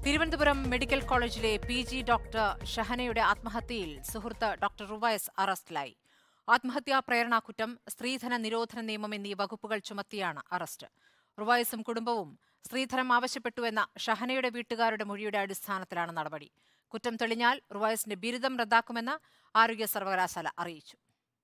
Thiruvananthapuram medical കോളേജിലെ P G doctor ഷഹനയുടെ ആത്മഹത്യയിൽ സുഹൃത്ത് ഡോക്ടർ റുവൈസ് അറസ്റ്റിലായി ആത്മഹത്യാ പ്രേരണാ കുറ്റം സ്ത്രീധന നിരോധന നിയമം എന്നീ വകുപ്പുകൾ ചുമത്തിയാണ് അറസ്റ്റ് റുവൈസും കുടുംബവും സ്ത്രീധനം ആവശ്യപ്പെട്ടുവെന്ന ഷഹനയുടെ വീട്ടുകാരുടെ മൊഴിയുടെ അടിസ്ഥാനത്തിലാണ് നടപടി കുറ്റം തെളിഞ്ഞാൽ റുവൈസിന്റെ ബിരുദം റദ്ദാക്കുമെന്ന് ആരോഗ്യ സർവകലാശാല അറിയിച്ചു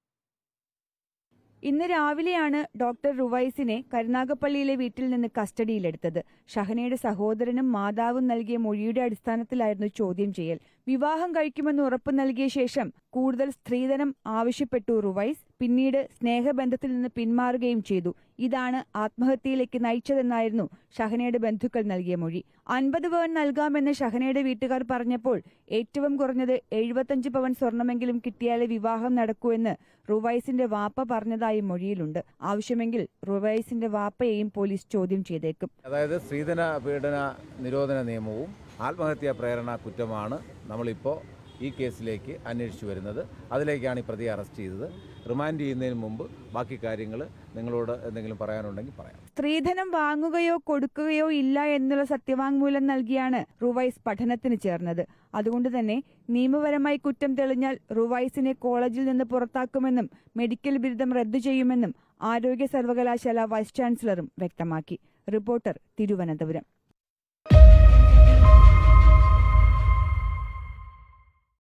ഇന്ന് രാവിലെയാണ് ഡോക്ടർ റുവൈസിനെ കരുനാഗപ്പള്ളിയിലെ വീട്ടിൽ നിന്ന് കസ്റ്റഡിയിലെടുത്തത് ഷഹനയുടെ സഹോദരനും മാതാവും നൽകിയ മൊഴിയുടെ അടിസ്ഥാനത്തിലായിരുന്നു ചോദ്യം ചെയ്യൽ വിവാഹം കഴിക്കുമെന്ന് ഉറപ്പു നൽകിയ ശേഷം കൂടുതൽ സ്ത്രീധനം ആവശ്യപ്പെട്ടു റുവൈസ് പിന്നീട് സ്നേഹബന്ധത്തിൽ നിന്ന് പിന്മാറുകയും ചെയ്തു ഇതാണ് ആത്മഹത്യയിലേക്ക് നയിച്ചതെന്നായിരുന്നു ഷഹനയുടെ ബന്ധുക്കൾ നൽകിയ മൊഴി അൻപത് പവൻ നൽകാമെന്ന് ഷഹനയുടെ വീട്ടുകാർ പറഞ്ഞപ്പോൾ ഏറ്റവും കുറഞ്ഞത് എഴുപത്തഞ്ച് പവൻ സ്വർണമെങ്കിലും കിട്ടിയാലേ വിവാഹം നടക്കൂ എന്ന് റുവൈസിന്റെ വാപ്പ പറഞ്ഞതായി മൊഴിയിലുണ്ട് ആവശ്യമെങ്കിൽ റുവൈസിന്റെ വാപ്പയെയും പോലീസ് ചോദ്യം ചെയ്തേക്കും അതായത് സ്ത്രീധന പീഡന നിരോധന നിയമവും ആത്മഹത്യാ പ്രേരണ കുറ്റമാണ് നമ്മളിപ്പോൾ ഈ കേസിലേക്ക് അന്വേഷിച്ചു വരുന്നത് അതിലേക്കാണ് ഈ പ്രതിയെ അറസ്റ്റ് ചെയ്തത് റിമാൻഡ് ചെയ്യുന്നതിന് മുമ്പ് ബാക്കി കാര്യങ്ങൾ നിങ്ങളോട് എന്തെങ്കിലും പറയാനുണ്ടെങ്കിൽ പറയാം സ്ത്രീധനം വാങ്ങുകയോ കൊടുക്കുകയോ ഇല്ല എന്നുള്ള സത്യവാങ്മൂലം നൽകിയാണ് റുവൈസ് പഠനത്തിന് ചേർന്നത് അതുകൊണ്ട് തന്നെ നിയമപരമായി കുറ്റം തെളിഞ്ഞാൽ റുവൈസിനെ കോളേജിൽ നിന്ന് പുറത്താക്കുമെന്നും മെഡിക്കൽ ബിരുദം റദ്ദു ചെയ്യുമെന്നും ആരോഗ്യ സർവകലാശാല വൈസ് ചാൻസലറും വ്യക്തമാക്കി റിപ്പോർട്ടർ തിരുവനന്തപുരം